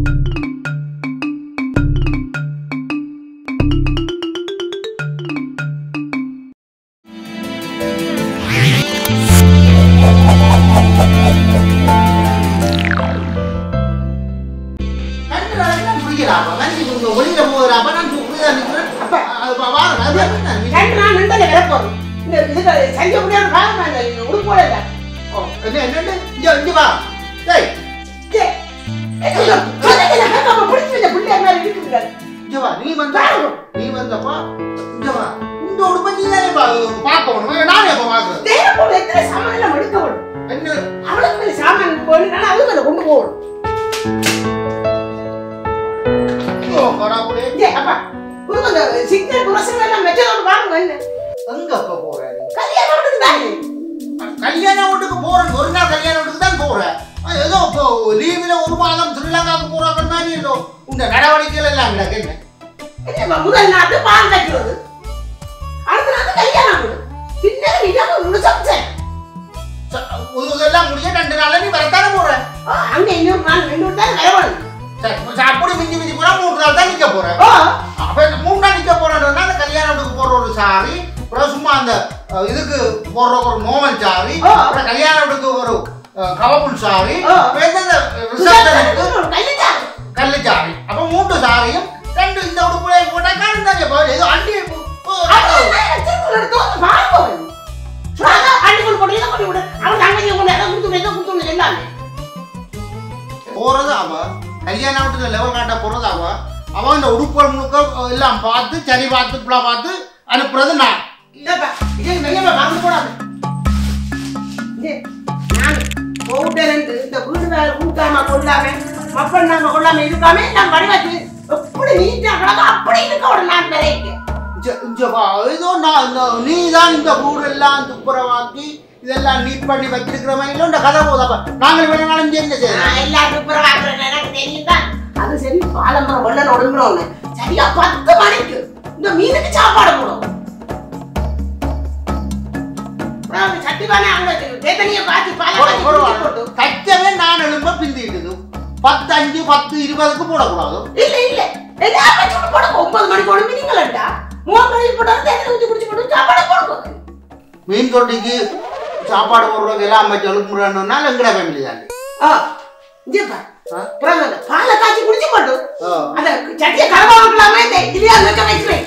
முடியலாப்பா மனுஷி வெளியில போகிறாப்பா நான் சுக்குதான் நிற்கிறேன் அப்பா அது வாரம் அது என்ன நீ- ரெண்டு நாள் நின்று விளப்போம் இந்த இதுல செய்ய முடியாத காரணம் இல்லை உடுப்போட இல்லை ஓ, என்ன என்னண்டு இங்க இங்க வா டேய் பிடிச்சி வச்ச பிள்ளை மாதிரி இருக்குது இங்க வா நீ வந்தா நீ வந்தப்பா இங்க வா இந்த உடுப்பை நீ தானே பார்க்கணும் நானே எப்ப பார்க்கறது தேவை போல எத்தனை சாமான் எல்லாம் எடுக்க வேணும் என்ன அவளுக்கு மேல சாமான் போயினால அவங்க அதை கொண்டு போகணும் ஐயோ, கடவுளே. ஏ அப்பா உனக்கு அந்த சிக்கன் புரசம் எல்லாம் மெச்சதோடு வாங்க என்ன எங்க அப்ப போற நீ? கல்யாணம் நடக்குது தானே கல்யாண வீட்டுக்கு போறேன் ஒரு நாள் கல்யாண வீட்டுக்கு தான் போறேன் அஹ் ஏதோ இப்போ லீவுல ஒரு மாதம் ஸ்ரீலங்காவுக்கு போறாங்க மாதிரி இல்லை உங்க நடவடிக்கைகள் எல்லாம் கிடக்கு என்ன என்ன முதல் நாட்டு பால் வைக்கிறது அடுத்த நாட்டு கல்யாணம் வீடு பின்னர் இடம் முழுசம்சன் ச- இது- இதெல்லாம் முடிய ரெண்டு நாள்ல நீ வரத்தானே போற அங்க இன்னொரு நாள் ரெண்டு தான் வரவணும் சரி, சரி, அப்படி மிஞ்சி மிஞ்சி போனா மூணு நாள் தான் நிக்க போறேன் ஓ அப்ப இந்த மூணு நாள் நிக்க போறேன்னா அந்த கல்யாண வீட்டுக்கு போற ஒரு சாரி அப்புறம் சும்மா அந்த அஹ், இதுக்கு போடுற ஒரு நோமல் சாரி ஆ. அப்புறம் கல்யாண வீட்டுக்கு ஒரு கவபுல் சாரி ஆ. அப்புறம் இந்த ரிசப்ஷனுக்கு கையில கல்லு சாரி அப்ப மூன்று சாரியும் ரெண்டு இந்த உடுப்புலையை போட்டா காணுந்தாங்க இப்போ ஏதோ அண்டி போறது அவ கல்யாண வீட்டுல லெவல் காட்ட போறது அவ அவன் இந்த உடுப்புகள் முழுக்க எல்லாம் பார்த்து சரி பார்த்து புலா பார்த்து அனுப்புறது நான் இங்க- இங்க வா. ஏதோ நான் இந்த நீ தான் இந்த ஊர் எல்லாம் துப்புரவாக்கி இதெல்லாம் நீட் பண்ணி வச்சிருக்கிற மாதிரி இல்லை இந்த கதை போதாப்பா நாங்கள் வேணாலும் இங்க என்ன செய்யலாம் அது சரி பாலம்பரம் வெள்ளம் ஒடுங்குறோன்னு சரியா பத்து மணிக்கு இந்த மீனுக்கு சாப்பாடு போடும் அப்புறம் அந்த சட்டிபானை அங்க வேதனையை காய்ச்சி பாலை காய்ச்சி குடிச்சு போட்டு கச்சவே நான் எழும்ப பிந்திடுது பத்து அஞ்சு பத்து இருபதுக்கு போடக்கூடாது இல்ல இல்ல எல்லாரும் சுட்டு போடுங்க ஒன்பது மணிக்கு ஒன்று மீனிங்களா மூணு மணிக்கு போட்டாலும் தேங்காய் ஊற்றி குடிச்சு போட்டு சாப்பாடு போடுங்க மீன் தொட்டிக்கு சாப்பாடு போடுறவங்க எல்லாம் அமைச்சு எழுப்புறோம்னா எங்கட ஃபேமிலி தான் ஆ இங்கப்பா ஆ? அப்புறம் அந்த பாலை காய்ச்சி குடிச்சு போட்டு ஆ. அந்த சட்டியை கலவாங்கலாமே இந்த இட்லியா வைக்க வைக்கிறேன்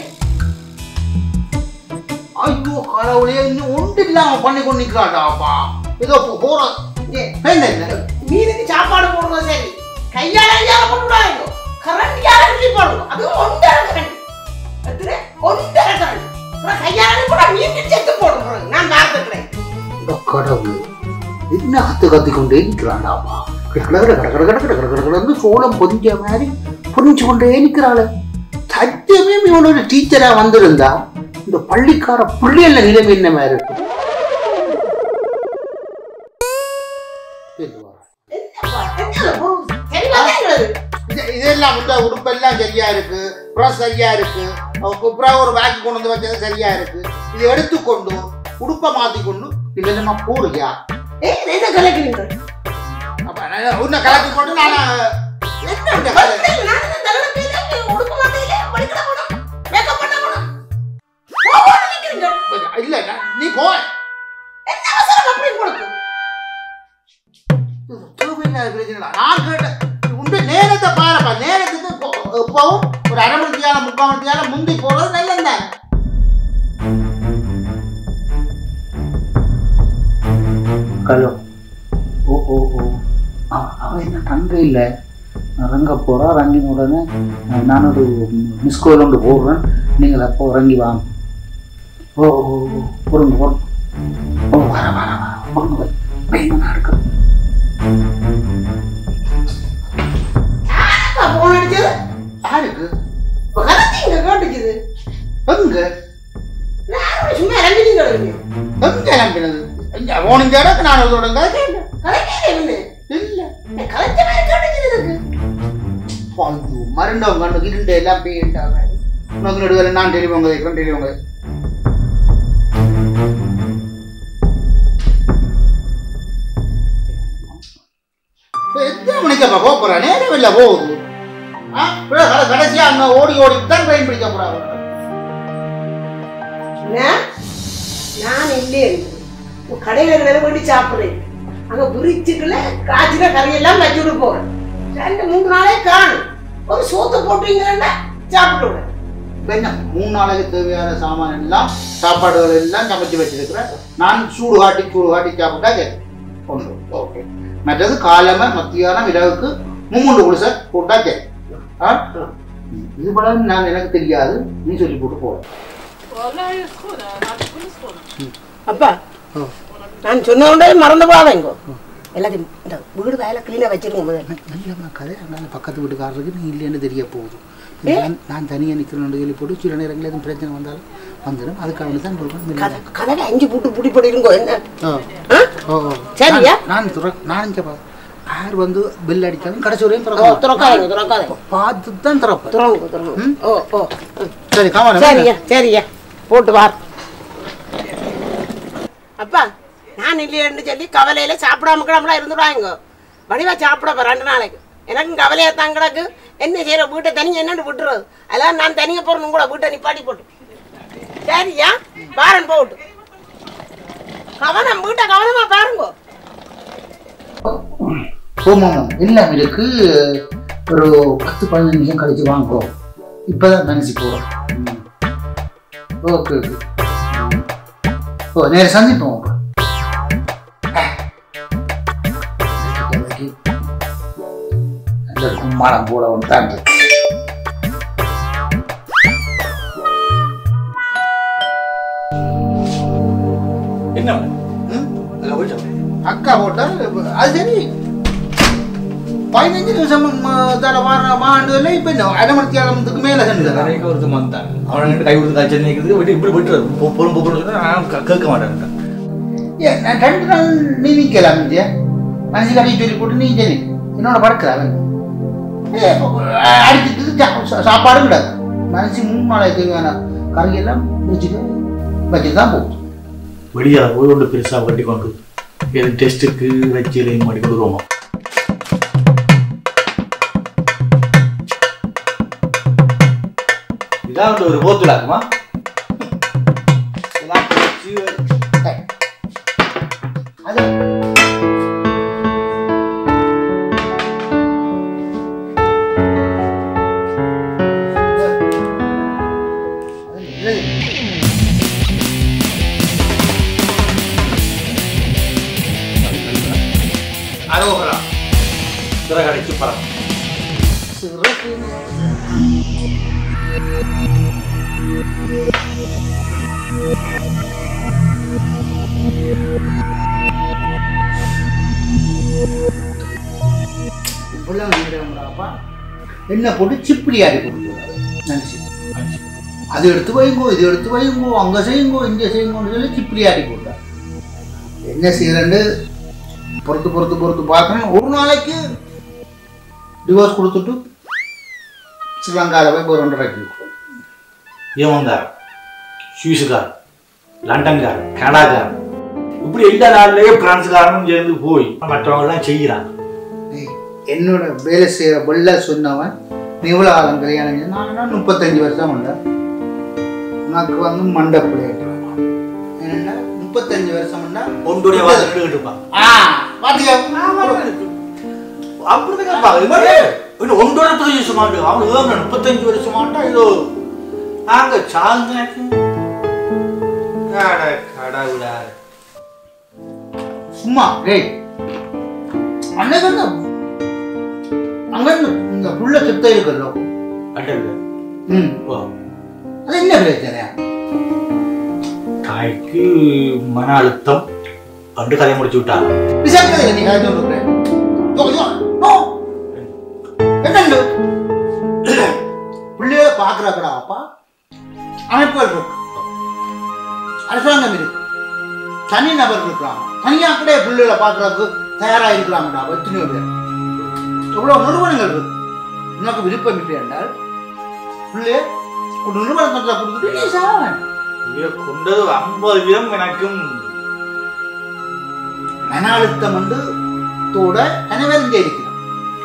ஐயோ கடவுளே இன்னும் ஒன்று இல்லாம பண்ணி கொண்டு நிற்கிறாடாப்பா ஏதோ போ- போற இங்கே என்ன என்ன மீனுக்கு சாப்பாடு போடுறது சரி கையால கையால கொண்டு விடாதீங்க கரண்டியால கிண்டி போடுங்க அதுவும் ஒன்றரை கரண்டி எத்தனை ஒன்றரை கரண்டி அப்புறம் கையால கூட மீன் செத்து போடுங்க நான் பார்த்துக்கிறேன் இந்த கடவுள் என்ன கத்து கத்தி கொண்டே நிற்கிறாண்டாப்பா கடகட கடகட கடகட கடகட கடகடன்னு சோளம் பொதிஞ்ச மாதிரி புரிஞ்சு கொண்டே நிற்கிறாள் சத்தியமே இவனோட டீச்சரா வந்திருந்தா இந்த பள்ளிக்கார பிள்ளைகள நிலைமை என்ன மாதிரி இருக்கும் சொல்லுவா. என்னப்பா, என்ன ஒரு தெளிவா கேட்கிறது. இது- இதெல்லாம் இந்த உடுப்பெல்லாம் சரியா இருக்கு ப்ரஷ் சரியா இருக்கு அப்புறம் ஒரு பேக் கொண்டு வந்து வச்சது சரியா இருக்கு இதை எடுத்துக்கொண்டு உடுப்பை மாத்திக்கொண்டு நீ என்னமா போறியா ஏய், என்ன கலக்கிறீங்க? அப்ப நான் உன்னை கலக்கி போட்டு நான் என்ன இந்த கதை? வந்து நான் இந்த தலையில பேசி, நீ உடுக்க மாட்டீங்களே, வலிக்கிட போணும், makeup பண்ண போணும். போ, போன்னு நிக்கிறீங்க. இல்ல நான் நீ போ என்ன அவசரம் அப்படி உங்களுக்கு? தேவையில்லாத பிரச்சனை நான் கேட்டேன் உண்டு நேரத்தை பாருப்பா நேரத்துக்கு இப்போ- இப்பவும் ஒரு அரை மணி நேரம் முக்கால் மணி நேரம் முந்தி போறது நல்லது ஹலோ ஓ ஓ ஓ அவன் என்ன தங்க இல்லை இறங்க போகிறா இறங்கின உடனே நான் ஒரு மிஸ் கோயில் ஒன்று போடுறேன் நீங்கள் அப்போ இறங்கி வாங்க ஓ ஓ ஓ பொருங்க பொருங்க ஓ வர வர வர பொருங்க வை பயமா இருக்கு யாருப்பா phone அடிச்சது? யாருக்கு இப்ப கலந்தீங்க, கேட்டுச்சுது. எங்க நான் அப்படி சும்மா இறங்கிட்டீங்க இருக்கு. எங்க நம்பினது எங்க போனீங்க இடத்துக்கு நான் தொடங்க கலக்கீங்க என்ன? இல்ல நான் கலச்ச மாதிரி கேட்டுச்சுது இருக்கு. ஐயோ மருண்டவங்க கண்ணுக்கு இருண்டு எல்லாம் போயிட்டாங்க உனக்கு நடுவில் நான் டெலிவங்க வைக்கிறேன் டெலிவங்க எத்தனை மணிக்கப்பா போக போறா நேரம் இல்லை போகுது ஆ இப்ப கட- கடைசியா அங்க ஓடி ஓடி தான் ட்ரெயின் பிடிக்க போறாங்க நான் நான் இல்லையே கடையில் வேலை வேண்டி சாப்பிட்றேன் அங்கே பிரிச்சுக்குள்ள காய்ச்சின கறியெல்லாம் வச்சுட்டு போகிறேன் ரெண்டு மூணு நாளே காணும் ஒரு சோத்தை போட்டீங்கன்னா சாப்பிட்டு விடுறேன் இப்ப என்ன மூணு நாளைக்கு தேவையான சாமான் எல்லாம் சாப்பாடுகள் எல்லாம் சமைச்சு வச்சிருக்கிறேன் நான் சூடு காட்டி சூடு காட்டி சாப்பிட்டா கேட்கும் ஒன்று ஓகே மற்றது காலமை மத்தியானம் இரவுக்கு மூணு குடிசை போட்டா கேட்கும் ஆ இது போல நான் எனக்கு தெரியாது நீ சொல்லி போட்டு போ والله يسخونها انا عارفه يسخونها அப்பா நான் சொன்ன உடனே மறந்து போவாங்க எல்லாத்தையும் இந்த வீடு வேலை கிளீனாக வச்சிருங்க முதல்ல நல்ல கதை அதனால பக்கத்து வீட்டுக்காரருக்கு நீ இல்லைன்னு தெரிய போகுது நான் நான் தனியாக நிற்கிறேன் சொல்லி போட்டு சில நேரங்களில் எதுவும் பிரச்சனை வந்தாலும் வந்துடும் அதுக்காக தான் சொல்கிறேன் கதை கதவை அஞ்சு பூட்டு பூட்டி போட்டிருங்கோ என்ன ஓ ஆ? ஓ சரியா? நான் நான் துற நான் இங்கே பா யார் வந்து பில் அடித்தாலும் கடைசி வரையும் ஓ திறக்க துறக்காதீங்க துறக்காதீங்க பார்த்து தான் திறப்பேன் துறங்க துறங்க ஓ ஓ ம். சரி காமன் சரியா சரியா போட்டு வார் அப்பா நான் இல்லையேன்னு சொல்லி கவலையில சாப்பிடாம கிடாமலாம் இருந்துடுவாங்க வடிவா சாப்பிட போறேன் ரெண்டு நாளைக்கு எனக்கும் கவலையா தான் கிடக்கு என்ன செய்யற வீட்டை தனியாக என்னன்னு விட்டுறது அதெல்லாம் நான் தனியாக போறணும் கூட வீட்டை நிப்பாட்டி போட்டு சரியா பாரன் போட்டு கவனம் வீட்டை கவனமா பாருங்க ஓமாம் எல்லாம் இருக்கு ஒரு பத்து பதினஞ்சு நிமிஷம் கழிச்சு வாங்கோ இப்போதான் நினச்சி போகிறோம் ஓகே ஓகே ஓ நேர சந்திப்போம் நல்ல கும்மாளம் போட ஒன்று தான் இருக்கு. என்ன ம்? அங்க போயிட்டு அக்கா போட்டா அது சரி பதினஞ்சு நிமிஷம் தர வார வாண்டுல இப்ப என்ன அரை மணிக்கு ஆரம்பத்துக்கு மேல சென்று நிறைய ஒருத்தன் வந்தான் அவனை கிட்ட கை கொடுத்து காய்ச்சல் நிற்கிறது விட்டு இப்படி விட்டு பொறும் பொறும் சொன்னா நான் கே- கேட்க மாட்டேன் நான் ரெண்டு நாள் நீ நிக்கலாம் இந்தியா மனசு கடையை சொல்லி போட்டு நீ சரி என்னோட படுக்கிறான் அடிச்சுட்டு சா- சா- சாப்பாடு கிடாது மனசு மூணு நாளைக்கு தேவையான கறியெல்லாம் வச்சுட்டு வச்சுட்டு தான் போகும் வெளியே போய் ஒன்று பெருசாக கட்டி கொண்டு எது டெஸ்ட்டுக்கு வச்சு எதையும் மாட்டி கொடுக்குறோமா இதான் வந்து ஒரு போத்துலாக்குமா இதெல்லாம் பிடிச்சு அது அரோகரா சிறகடைச்சு படம் இப்பெல்லாம் வீடுங்களாப்பா என்ன போட்டு சிப்பிடி ஆடி கொடுக்குறாரு நினச்சி அது எடுத்து வைங்கோ இது எடுத்து வைங்கோ அங்கே செய்யுங்கோ இங்கே செய்யுங்கோன்னு சொல்லி சிப்பிடி ஆடி போட்டார் என்ன செய்யறேன்னு பொறுத்து பொறுத்து பொறுத்து பார்க்கணும் ஒரு நாளைக்கு டிவோர்ஸ் கொடுத்துட்டு ஸ்ரீலங்காவில் போய் ஒரு ரெண்டரைக்கு ஏன் வந்தார் சுவிஸுக்கார் லண்டன்கார் கனடாக்கார் இப்படி எல்லா நாள்லயே பிரான்ஸ்காரனும் சேர்ந்து போய் மற்றவங்க எல்லாம் செய்கிறாங்க என்னோட வேலை செய்கிற வெள்ள சொன்னவன் நீ இவ்வளோ காலம் கல்யாணம் செஞ்சு நான் முப்பத்தஞ்சு வருஷம் உண்டு உனக்கு வந்து மண்டை பிள்ளைகள் என்னன்னா முப்பத்தஞ்சு வருஷம் உண்டா ஒன்றுடைய வாசல் கேட்டு இருப்பாங்க ஆ பாத்தியா அப்படிதான் கேட்பாங்க இது மாதிரி இன்னும் ஒன்றரை முப்பத்தஞ்சு வருஷமாண்டு அவன் ஏங்க முப்பத்தஞ்சு வருஷமாண்டா இதோ நாங்க சாங்க கட கடவுளா சும்மா டேய் அன்னைக்கு வந்து அங்க இருந்து இந்த புள்ள சுத்த இருக்குல்ல அட்டல் ம் அது என்ன பிரச்சனை தாய்க்கு மன அழுத்தம் அன்று கதை முடிச்சு விட்டாங்க விசாரிக்கதை நீ கதை சொல்லுறேன் என்னண்டு பிள்ளைய பாக்குறாக்கடா அப்பா அமைப்புகள் இருக்கு அரசாங்கம் இருக்கு தனி நபர் இருக்கிறாங்க தனியா கூட பிள்ளைகளை பார்க்கறதுக்கு தயாரா இருக்கிறாங்கடா எத்தனையோ பேர் எவ்வளவு நிறுவனங்கள் இருக்கு உனக்கு விருப்பம் இல்லை என்றால் பிள்ளைய ஒரு நிறுவனத்தில் கொடுத்துட்டு நீ சாவன் இதை கொண்டது ஐம்பது வீதம் எனக்கும் மன அழுத்தம் வந்து தோட அனைவரும் இங்கே இருக்கிறார்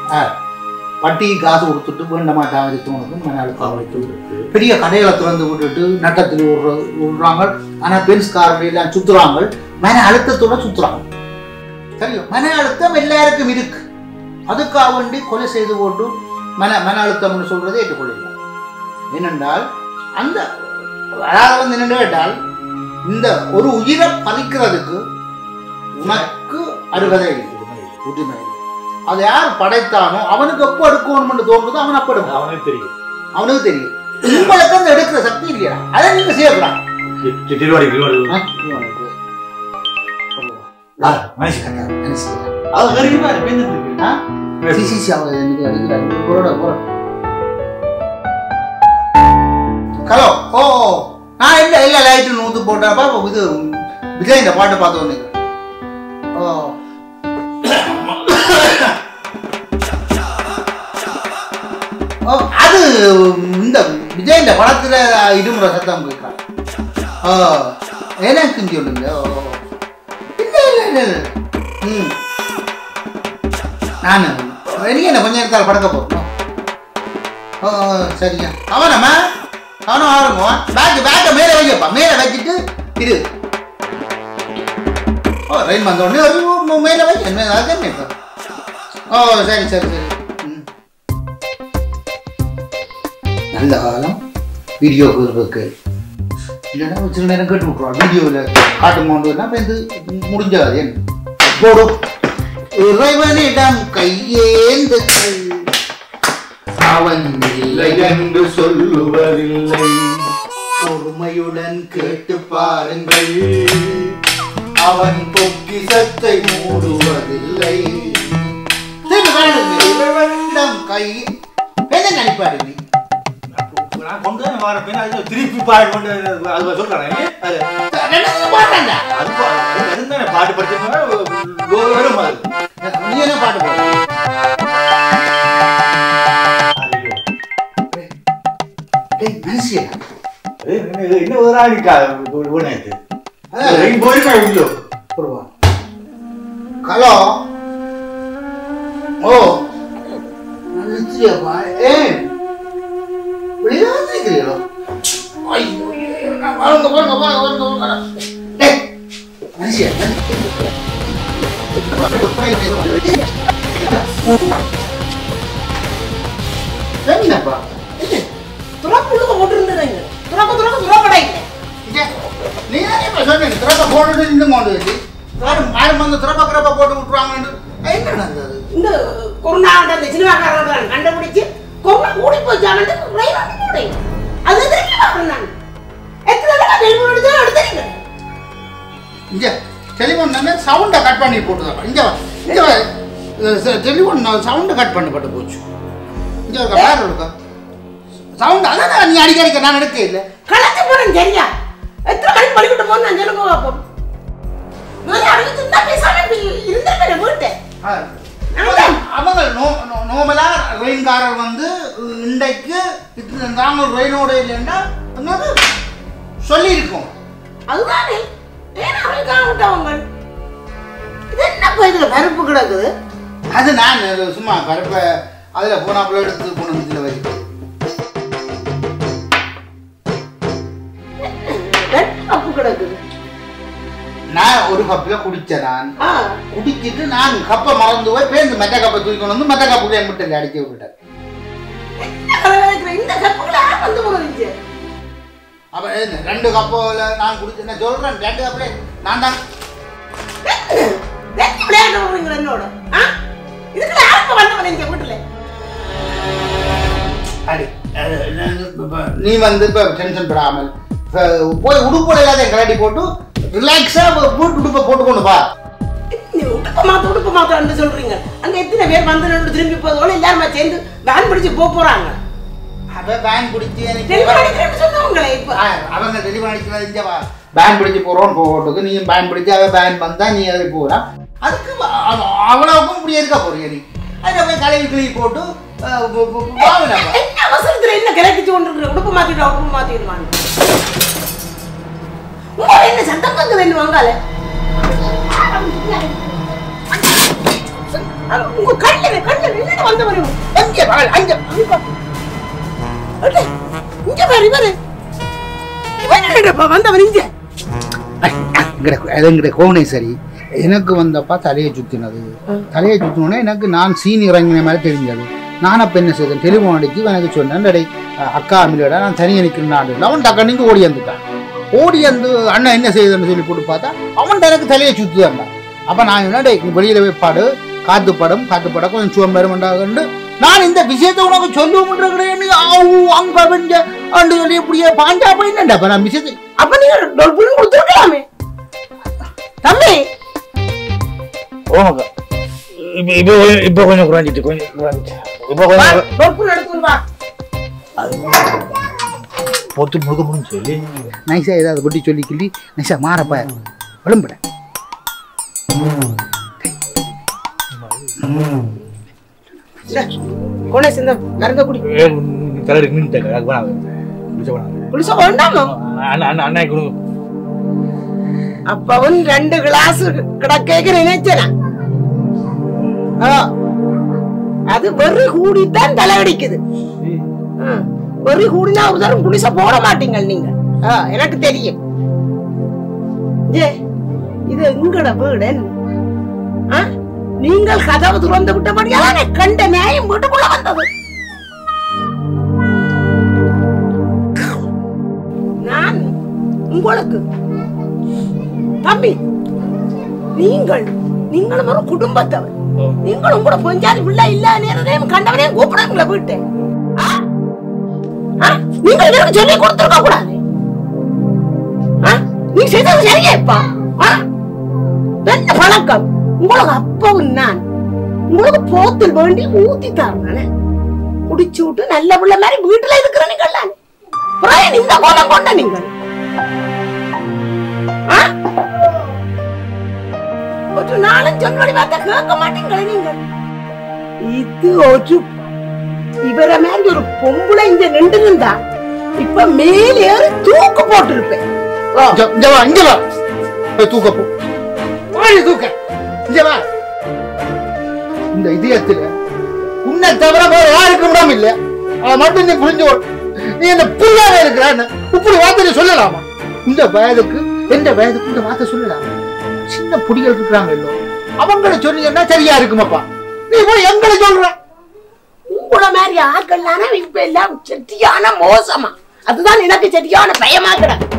ஆ, வட்டிக்கு காசு கொடுத்துட்டு வேண்ட மாட்டான் வச்சுட்டு மன அழுத்தம் வைத்து பெரிய கடைகளை திறந்து விட்டுட்டு நட்டத்தில் விடுற விடுறாங்க ஆனால் பென்ஸ் கார் எல்லாம் சுத்துறாங்க மன அழுத்தத்தோட சுத்துறாங்க சரியோ மன அழுத்தம் எல்லாருக்கும் இருக்கு அதுக்காக வேண்டி கொலை செய்து போட்டு மன மன அழுத்தம்னு சொல்றதை ஏற்றுக்கொள்ளலாம் ஏனென்றால் அந்த அதாவது வந்து என்னென்னு கேட்டால் இந்த ஒரு உயிரை பறிக்கிறதுக்கு உனக்கு அருகதை இல்லை உரிமை இல்லை. அதை யார் படைத்தானோ அவனுக்கு எப்போ எடுக்கணும்னு தோணுதோ அவன் அப்போ எடுப்பான் அவனுக்கு தெரியும் அவனுக்கு தெரியும் உங்களுக்கு அந்த எடுக்கிற சக்தி இல்லையா அதை நீங்க செய்யக்கூடாது திருவாடி திருவாடி ஆ? மனுஷன் கண்டா என்ன செய்யலாம்? அது கறிக்குமா அது பேருந்து ஆ? சி, சி, சி, அவன் எனக்கு அடிக்கிறான். போடா, போடா. ஹலோ ஓ ஓ. நான் இல்ல இல்ல லைட்டு நூத்து போட்டப்ப அப்ப இது விஜய் இந்த பாட்டு பார்த்து வந்து ஓ ஓ, அது இந்த விஜய் இந்த படத்துல இருமுறை சத்தம் கேட்கிறான் ஓ எனக்கு சொல்லுங்க ஓ இல்ல இல்ல இல்ல இல்ல ம் நான் வெளியே என்ன கொஞ்ச நேரத்தால் படக்க போகணும் ஓ ஓ, சரிங்க அவனம்மா அவனும் ஆரம்பம் பேக் பேக்கை மேலே வைக்கப்பா மேலே வச்சுட்டு இரு ஓ ரெயின் வந்த உடனே ஒரு மு- மேலே வைக்க மேலே அதுதான் இப்போ ஓ சரி சரி சரி ம். நல்ல காலம் வீடியோ இருக்கு இல்லைன்னா ஒரு சில நேரம் கேட்டு விட்ருவான் வீடியோவில் காட்டும் கொண்டுனா வந்து முடிஞ்சாது என்ன போடும் இறைவனிடம் கையேந்துங்கள் அவன் இல்லை என்று சொல்லுவதில்லை பொறுமையுடன் கேட்டு பாருங்கள் அவன் பொக்கிசத்தை மூடுவதில்லை திரும்ப பாருங்க. இறைவனிடம் கை என்ன நினைப்பாரு நீ நான் கொண்டு தான் வர பின்ன அது திருப்பி பாடு கொண்டு அது சொல்றேன் அது ரெண்டு பாடுறேன்டா. அது பா- அது இருந்தானே பாட்டு படிச்சு வரும் அது நீ என்ன பாட்டு போடுற ஐயோ. டேய், மனுஷியா ஏய், என்ன- என்ன ஒரு ஆள் இருக்கா உனக்கு அதான். ரெயின் போயிருக்கா இல்லோ போடுவா ஹலோ ஓ நிச்சயமா ஏ விளையாடுறீங்களோ ஐயோ ஐயோ, நான் வாங்க வாங்க வாங்க வாங்க வாங்க டேய் மனுஷியா என்னப்பா துறப்புழுக போட்டுருந்துருங்க துறக்க துறக்க துறப்படைங்க நீ தானே இப்ப சொன்னீங்க திறப்ப போட்டுட்டு இன்னும் கொண்டு வந்து யாரும் யாரும் வந்து திறப்ப கிரப்ப போட்டு விட்டுருவாங்கன்னு என்ன நடந்தது இந்த கொரோனா அந்த சினிமாக்காரர்கள் கண்டுபிடிச்சு கொரோனா கூடி போச்சாங்கன்னு ரயில் போடுங்க அது திரும்பி பார்க்கணும் நான் எத்தனை தடவை டெலிஃபோன் எடுத்து எடுத்துறீங்க இங்க டெலிஃபோன் தானே சவுண்டை கட் பண்ணி போட்டுதான் இங்க வா இங்க வா டெலிஃபோன் சவுண்டை கட் பண்ணப்பட்டு போச்சு இங்க இருக்கா வேற இருக்கா சவுண்ட் அதான் நீ அடிக்க அடிக்க நான் எடுக்க இல்லை கலந்து போறேன் சரியா எத்தனை மணிக்கு பள்ளிக்கூட்ட போகணும் நான் சொல்லுங்க பார்ப்போம் நான் அடிச்சு இருந்தா பேசாம இருந்திருப்பேன் வீட்டை அவங்க நோ நோ- நோமலா ரெயின்காரர் வந்து இன்றைக்கு இது நாங்கள் ரெயினோட இல்லைன்னா என்னது சொல்லியிருக்கோம் அதுதானே ஏன் அவருக்காக விட்டவங்க இது என்னப்பா இதுல பருப்பு கிடக்குது அது நான் அது சும்மா கருப்பை அதில் போனாப்புல எடுத்து போன இதில் வச்சு ரெண்டு கப்பு கிடக்குது நான் ஒரு கப்பில் குடித்தேன் நான் ஆ குடிச்சிட்டு நான் கப்பை மறந்து போய் பேருந்து மெட்ட கப்பை தூக்கி கொண்டு வந்து மெட்ட கப்புக்குள்ளே முட்டை அடிக்க விட்டுட்டேன் என்ன இந்த கப்புகளை யார் வந்து போனது அப்போ ரெண்டு கப்பில் நான் குடிச்சேன் நான் சொல்கிறேன் ரெண்டு கப்பில் நான் தான் வெட்டி விளையாட போறீங்க என்னோட ஆ இதுக்குள்ள யாருக்கு வந்தவன் இந்த வீட்டுல அடி அஹ், நான் இப்ப- இப்ப நீ வந்து இப்போ டென்ஷன் படாமல் இப்ப போய் உடுப்போட எல்லாத்தையும் கலட்டி போட்டு ரிலாக்ஸாக போட்டு உடுப்பை போட்டு கொண்டு வா நீ உடுப்பு மாத்த உடுப்பு மாத்தன்னு சொல்றீங்க அங்க எத்தனை பேர் வந்து நின்று திரும்பி போதோட எல்லாருமே சேர்ந்து வேன் பிடிச்சு போக போறாங்க அவன் பேன் பிடிச்சி எனக்கு டெலிவரி அடிக்கிறேன்னு சொன்னவங்களே இப்ப ஆ, அவங்க டெலிவரி அடிக்கிறது இங்கே வா பேன் பிடிச்சி போகிறோம் போகிறதுக்கு நீயும் பேன் பிடிச்சி அவன் பேன் வந்தா நீ அதை போகிறான் அதுக்கு வ- அவ- அவ்வளவுக்கும் இப்படி இருக்க போறிய நீ அதை போய் கழுவி கிளி போட்டு அஹ், பு- பு- பு- வாங்கினப்பா. என்ன அவசரத்துல என்ன கிளப்பிச்சு கொண்டு இருக்கிற உடுப்பு மாத்திட்டு உடுப்பு மாத்திடுவாங்க உங்க என்ன சத்தம் கேக்குது என்ன வாங்கால அது உங்க கண்ணில் கண்ணில் என்ன வந்த மாதிரி அங்கே பாரு அங்கே அங்கே பாரு. அடே, இங்க பாரு இவரு இவன் என்னடா வந்தவன் இங்க எங்கட அது எங்கட கோவனை சரி எனக்கு வந்தப்பா தலையை சுத்தினது தலையை சுத்தினோடனே எனக்கு நான் சீன் இறங்கின மாதிரி தெரிஞ்சது நான் அப்போ என்ன செய்தேன் டெலிஃபோன் அடிச்சு எனக்கு சொன்னேன் டேய் அக்கா அமிலோட நான் தனியாக நிற்கிறேன் அவன் டக்கா நீங்க ஓடி வந்துட்டான் ஓடி வந்து அண்ணன் என்ன செய்யுதுன்னு சொல்லி போட்டு பார்த்தா அவன் எனக்கு தலையை சுத்துதான்டா அப்போ நான் என்ன டேய் நீ வெளியில போய் பாடு காத்து படம் காத்து படம் கொஞ்சம் சுவம் பெருமண்டாகண்டு நான் இந்த விஷயத்தை உனக்கு சொல்லுவோம்ன்றேன்னு அங்க வெஞ்ச அண்டு சொல்லி இப்படியே பாஞ்சா போய் என்னண்டா அப்ப நான் விஷயத்தை அப்ப நீங்க டொல்புன்னு கொடுத்துருக்கலாமே தம்பி ஓமக்கா இப்போ இப்போ கொஞ்சம் இப்போ கொஞ்சம் குறைஞ்சிட்டு கொஞ்சம் குறைஞ்சிட்டு இப்போ கொஞ்சம் டொல்புன்னு எடுத்துன்னு வா பொத்து முழுக்க முடிஞ்சு சொல்லி நைஸா ஏதாவது பற்றி சொல்லி கிள்ளி நைஸா மாறப்பா விளம்பட கொண்டே சிந்த மறந்த குடி தலைவர் நின்று வேணாம் குடிச்ச வேணாம் குளிச வேண்டாமோ அண்ணா அண்ணா அண்ணா கொடுங்க அப்பவன் ரெண்டு கிளாஸ் கிடக்கேக்கு நினைச்சனா அது வெறி கூடித்தான் தலையடிக்குது ஆ, வெறி கூடினா ஒரு தரம் குளிச போட மாட்டீங்க நீங்க ஆ, எனக்கு தெரியும் ஏ இது எங்கட வீடு ஆ? நீங்கள் கதவு திறந்து விட்டபடியால கண்ட நியாயம் வீட்டுக்குள்ள வந்தது நான் உங்களுக்கு தம்பி நீங்கள் நீங்களும் ஒரு குடும்பத்தவர் நீங்களும் கூட பொஞ்சாதி பிள்ளை இல்ல நேரத்தையும் கண்டவனையும் கூப்பிடுங்கள வீட்டு ஆ? ஆ? நீங்கள் எனக்கு சொல்லி கொடுத்துருக்க கூடாது ஆ? நீ செய்தது சரியாப்பா என்ன பழக்கம் உங்களுக்கு அப்பாவும் நான் உங்களுக்கு போத்தில் வேண்டி ஊத்தி தரணும் குடிச்சு விட்டு நல்ல பிள்ளை மாதிரி வீட்டுல இருக்கிற நீங்கள் பிராயன் இந்த கோலம் கொண்ட நீங்கள் ஆ? ஒரு நாளும் சொல்லி பார்த்தா கேட்க மாட்டீங்களே நீங்க இது ஒரு இவர மாதிரி ஒரு பொம்பளை இங்க நின்று இருந்தா இப்ப மேலே ஏறி தூக்கு போட்டிருப்பேன் ஓ, இங்க வா இங்க வா போய் தூக்க போ வாடி தூக்க இங்க வா இந்த இதயத்துல உன்னை தவிர வேற யாருக்கும் இடம் இல்ல அவ மட்டும் நீ புரிஞ்சு கொள். நீ என்ன புரியாத இருக்கிறான்னு இப்படி வார்த்தை சொல்லலாமா இந்த வயதுக்கு எந்த வயதுக்கு இந்த வார்த்தை சொல்லலாமா சின்ன புடிகள் இருக்கிறாங்க இல்லோ அவங்கள சொன்னீங்கன்னா சரியா இருக்குமாப்பா நீ போய் எங்களை சொல்ற உங்கள மாதிரி ஆட்கள்லான இப்ப எல்லாம் செட்டியான மோசமா அதுதான் எனக்கு செட்டியான பயமா கிடக்கு